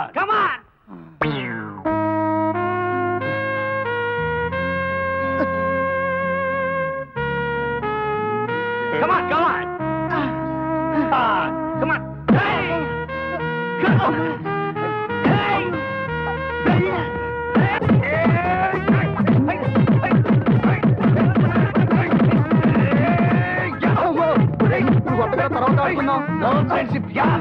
on. Come on. Come on, come on. Ah, come on. Hey! Come on. Hey! ఇప్పుడు కొత్తగా తర్వాత ఆడుకుందాం No friendship, yeah.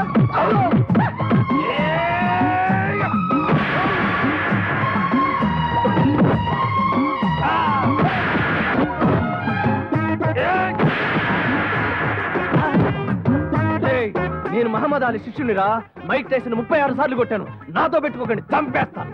ఏయ్, నేను మహమ్మద్ అలీ శిష్యునిరా మైక్ టైసన్ ముప్పై ఆరు సార్లు కొట్టాను నాతో పెట్టుకోకండి చంపేస్తాను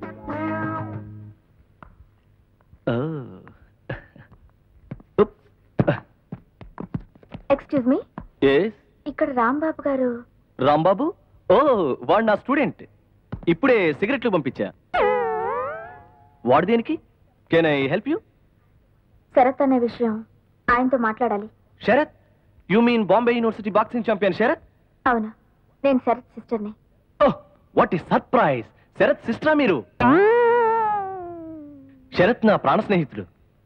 ఎక్స్క్యూజ్ మీ ఎస్ ఇక్కడ రాంబాబు గారు రాంబాబు ఓ వాడు నా స్టూడెంట్ ఇప్పుడే సిగరెట్లు పంపించా వాడు దేనికి can I help you Sarath అనే విషయం ఆయనతో మాట్లాడాలి Sarath you mean Bombay university boxing champion Sarath అవును నేను శరత్ సిస్టర్ని oh what is surprise Sarath సిస్టరా మీరు శరత్ నా ప్రాణ స్నేహితుడు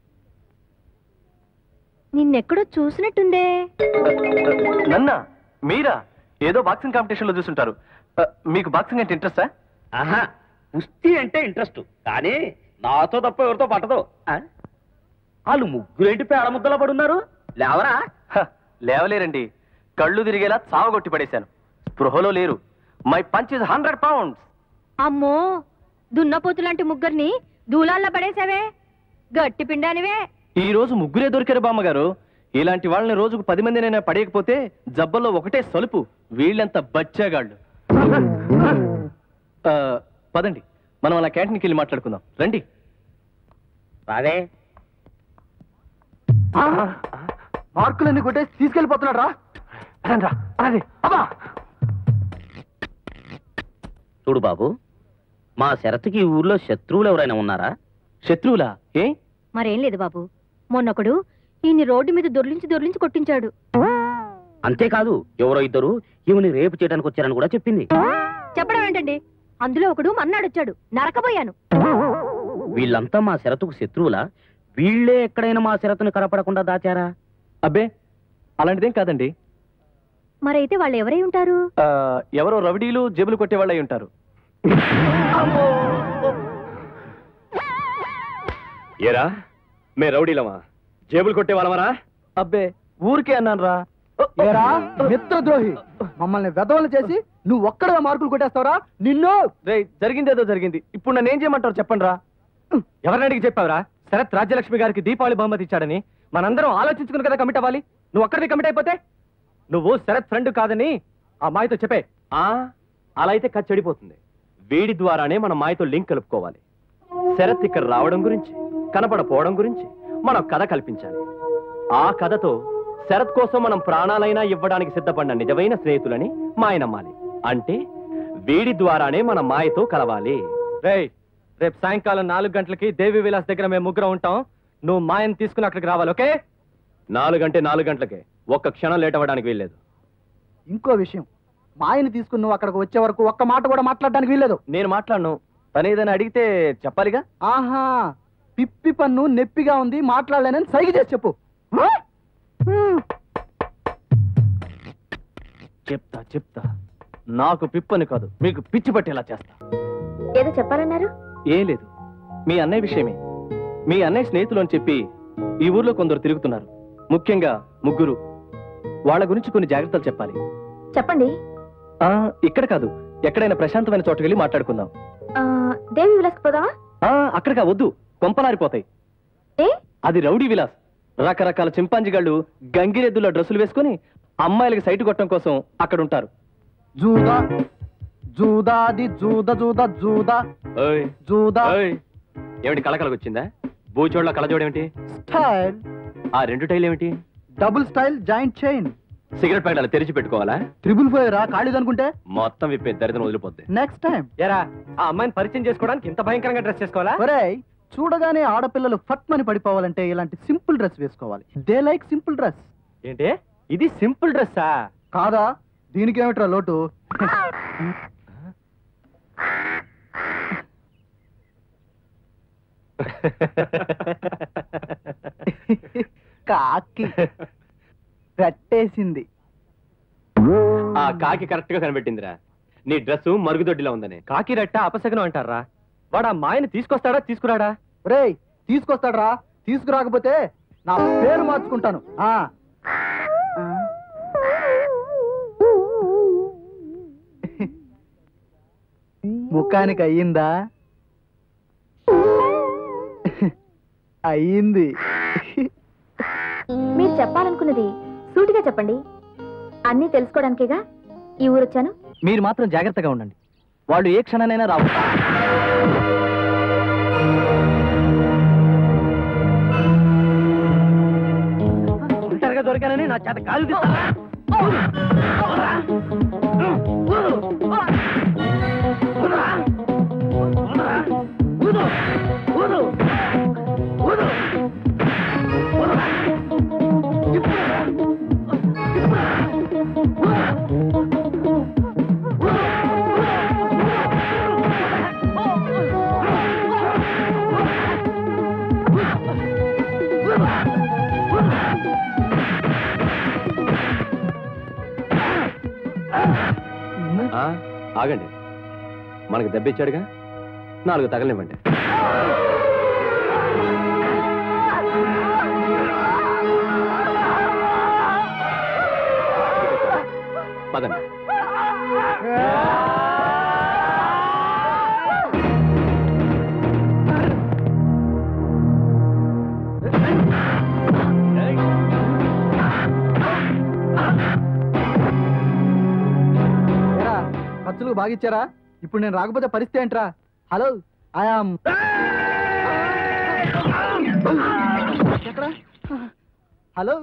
నిన్నెక్కడో చూసినట్టుందే నన్న మీరా ఏదో బాక్సింగ్ కాంపిటీషన్ లో చూసుంటారు Uh, మీకు బాక్సింగ్ అంటే ఇంట్రెస్టా ఆహా కుస్తీ అంటే ఇంట్రెస్ట్ కానీ నాతో తప్ప ఎవరితో పట్టదు ఆ? వాళ్ళు ముగ్గురేంటి పేడ ముద్దలో పడున్నారు లేవరా లేవలేరండి కళ్ళు తిరిగేలా చావగొట్టి పడేశాను స్పృహలో లేరు my punch is hundred pounds అమ్మో దున్నపోతు లాంటి ముగ్గురిని దూలాల్లో పడేసావే గట్టి పిండానివే ఈ రోజు ముగ్గురే దొరికారు బామ్మగారు ఇలాంటి వాళ్ళని రోజుకు పది మందినైనా పడేయకపోతే జబ్బల్లో ఒకటే సలుపు వీళ్ళంత బచ్చాగాళ్ళు ఆ, పదండి మనం అలా క్యాంటీన్కి వెళ్ళి మాట్లాడుకుందాం రండి రాదే మార్కులన్నీ కొట్టేసి తీసుకెళ్ళిపోతున్నాడు రా రండి రా, రండి. అబ్బా! చూడు బాబు మా శరత్కి ఈ ఊర్లో శత్రువులు ఎవరైనా ఉన్నారా శత్రువులా ఏ మరేం లేదు బాబు మొన్నొకడు ఈయన్ని రోడ్డు మీద దొర్లించి దొర్లించి కొట్టించాడు అంతేకాదు ఎవరో ఇద్దరు ఈమెని రేపు చేయడానికి వచ్చారని కూడా చెప్పింది చెప్పడం ఏంటండి అందులో ఒకడు మన్నాడొచ్చాడు నరకబోయాను వీళ్ళంతా మా శరత్కు శత్రువులా వీళ్ళే ఎక్కడైనా మా శరత్తుని కనపడకుండా దాచారా అబ్బే అలాంటిదేం కాదండి మరైతే వాళ్ళు ఎవరై ఉంటారు ఆ, ఎవరో రవిడీలు జేబులు కొట్టే వాళ్ళు అయి ఉంటారు ఏరా మే రౌడీలమా జేబులు కొట్టే వాళ్ళమరా అబ్బే ఊరికే అన్నాను రా ఏరా మిత్రద్రోహి మమ్మల్ని వెధవలు చేసి నువ్వు ఒక్కడే మార్కులు కొట్టేస్తావురా నిన్ను రే జరిగిందేదో జరిగింది ఇప్పుడు నన్ను ఏం చేయమంటారు చెప్పండి రా ఎవరిని అడిగి చెప్పావురా శరత్ రాజ్యలక్ష్మి గారికి దీపావళి బహుమతి ఇచ్చాడని మనందరం ఆలోచించుకుని కదా కమిట్ అవ్వాలి నువ్వు ఒక్కడివి కమిట్ అయిపోతే నువ్వు శరత్ ఫ్రెండ్ కాదని ఆ మాయతో చెప్పే ఆ అలా అయితే ఖర్చు చెడిపోతుంది వీడి ద్వారానే మన మాయతో లింక్ కలుపుకోవాలి శరత్ ఇక్కడ రావడం గురించి కనపడపోవడం గురించి మనం కథ కల్పించాలి ఆ కథతో శరత్ కోసం మనం ప్రాణాలైనా ఇవ్వడానికి సిద్ధపడిన నిజమైన స్నేహితులని మాయ నమ్మాలి అంటే వీడి ద్వారానే మన మాయతో కలవాలి రేయ్ రేపు సాయంకాలం నాలుగు గంటలకి దేవి విలాస్ దగ్గర మేము ముగ్గురం ఉంటాం నువ్వు మాయని తీసుకుని అక్కడికి రావాలి ఓకే నాలుగు గంటే నాలుగు గంటలకే ఒక్క క్షణం లేట్ అవ్వడానికి వీల్లేదు ఇంకో విషయం మాయని తీసుకుని నువ్వు అక్కడికి వచ్చే వరకు ఒక్క మాట కూడా మాట్లాడడానికి వీల్లేదు నేను మాట్లాడను తను ఏదైనా అడిగితే చెప్పాలిగా ఆహా పిప్పి పన్ను నొప్పిగా ఉంది మాట్లాడలేనని సైగ చేసి చెప్పు ఆ? హ్మ్. చెప్తా చెప్తా నాకు పిప్పని కాదు మీకు పిచ్చి పట్టేలా చేస్తా ఏదో చెప్పాలన్నారు ఏం లేదు మీ అన్నయ్య విషయమే మీ అన్నయ్య స్నేహితులు అని చెప్పి ఈ ఊర్లో కొందరు తిరుగుతున్నారు ముఖ్యంగా ముగ్గురు వాళ్ళ గురించి కొన్ని జాగ్రత్తలు చెప్పాలి చెప్పండి ఆ ఇక్కడ కాదు ఎక్కడైనా ప్రశాంతమైన చోటుకి వెళ్ళి మాట్లాడుకుందాం ఆ, దేవి విలాస్ పోదామా ఆ అక్కడికా వద్దు కొంపలారిపోతాయి ఏ అది రౌడీ విలాస్ రకరకాల చింపాంజిగాళ్ళు గంగిరెద్దుల డ్రెస్సులు వేసుకుని అమ్మాయిలకి సైటు కొట్టడం కోసం అక్కడ ఉంటారు జూదా జూదాది జూద జూద జూదా ఓయ్, జూదా ఓయ్. ఏమిటి కళకళకు వచ్చిందా బూచోళ్ళ కళజోడేమిటి స్టైల్ ఆ రెండు టైల్ ఏమిటి double style joint chain cigarette packet అలా తెరిచి పెట్టుకోవాలా ట్రిపుల్ ఫైవ్ రా ఖాళీదనుకుంటే మొత్తం విప్పే దరిద్రం వదిలిపోద్ది నెక్స్ట్ టైం ఎరా ఆ అమ్మాయిని పరిచయం చేసుకోవడానికి ఇంత భయంకరంగా డ్రెస్ చేసుకోవాలా ఒరేయ్ చూడగానే ఆడపిల్లలు ఫట్మని పడిపోవాలంటే ఇలాంటి సింపుల్ డ్రెస్ వేసుకోవాలి దే లైక్ సింపుల్ డ్రెస్ ఏంటి ఇది సింపుల్ డ్రెస్సా కాదా దీనికి ఏమిట్రా లోటు కాకి కట్టేసింది ఆ కాకి కరెక్ట్ గా కనిపెట్టిందిరా నీ డ్రెస్ మరుగుదొడ్డిలా ఉందని కాకి రెట్ట అపశకనం అంటారా వాడు ఆ మాయని తీసుకొస్తాడా తీసుకురాడా రేయ్ తీసుకొస్తాడ్రా తీసుకురాకపోతే నా పేరు మార్చుకుంటాను ఆ ముఖానికి అయ్యిందా అయ్యింది మీరు చెప్పాలనుకున్నది సూటిగా చెప్పండి అన్నీ తెలుసుకోవడానికేగా ఈ ఊరొచ్చాను మీరు మాత్రం జాగ్రత్తగా ఉండండి వాళ్ళు ఏ క్షణానైనా రావు ఒంటరిగా దొరికానని నా చేత కాలు తీస్తారా? ఆ, ఆగండి మనకు దెబ్బిచ్చాడుగా నాలుగు తగలనివ్వండి పదండి ఏరా ఖర్చులు బాగా ఇచ్చారా ఇప్పుడు నేను రాకపోతే పరిస్థితి ఏంట్రా హలో ఐఆమ్ ఎక్కడ హలో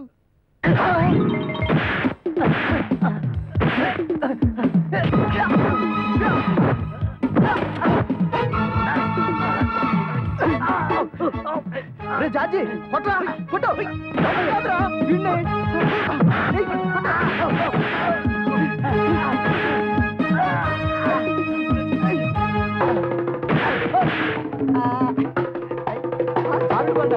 రే జాజీ కొట్రా కొట్టు కాదురా, వీణ్ణే. ఏయ్, చాలు బండ.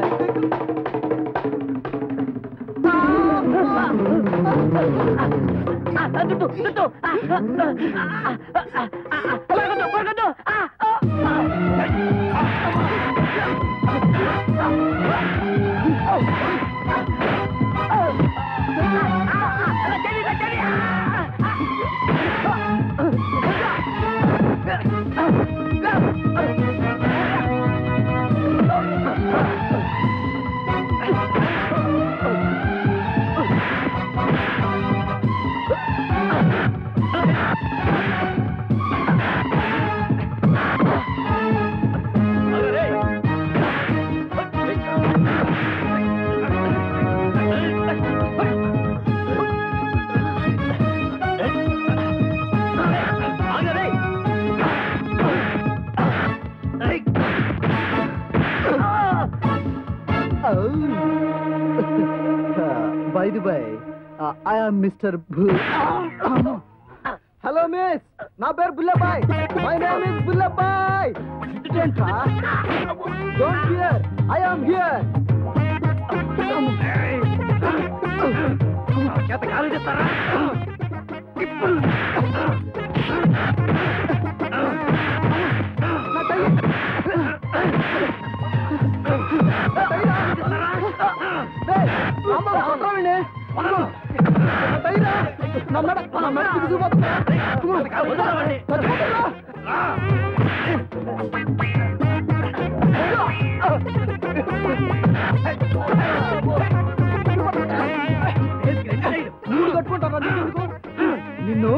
By the by I am mister hello miss నా పేరు Bullabbai my name is Bullabbai don't fear I am here చేత కాలు తీస్తారా కట్టుకుంటారా నిన్ను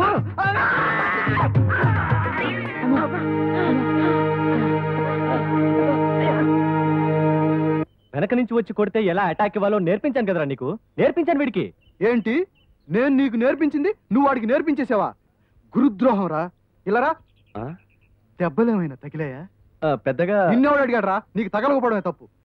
వెనక నుంచి వచ్చి కొడితే ఎలా అటాక్ ఇవ్వాలో నేర్పించాను కదరా నీకు నేర్పించాను వీడికి ఏంటి నేను నీకు నేర్పించింది నువ్వు వాడికి నేర్పించేసావా గురుద్రోహం రా ఇలారా ఆ? దెబ్బలేమైనా తగిలాయా ఆ, పెద్దగా నిన్నెవడు అడిగాడు రా నీకు తగలకపోవడమే తప్పు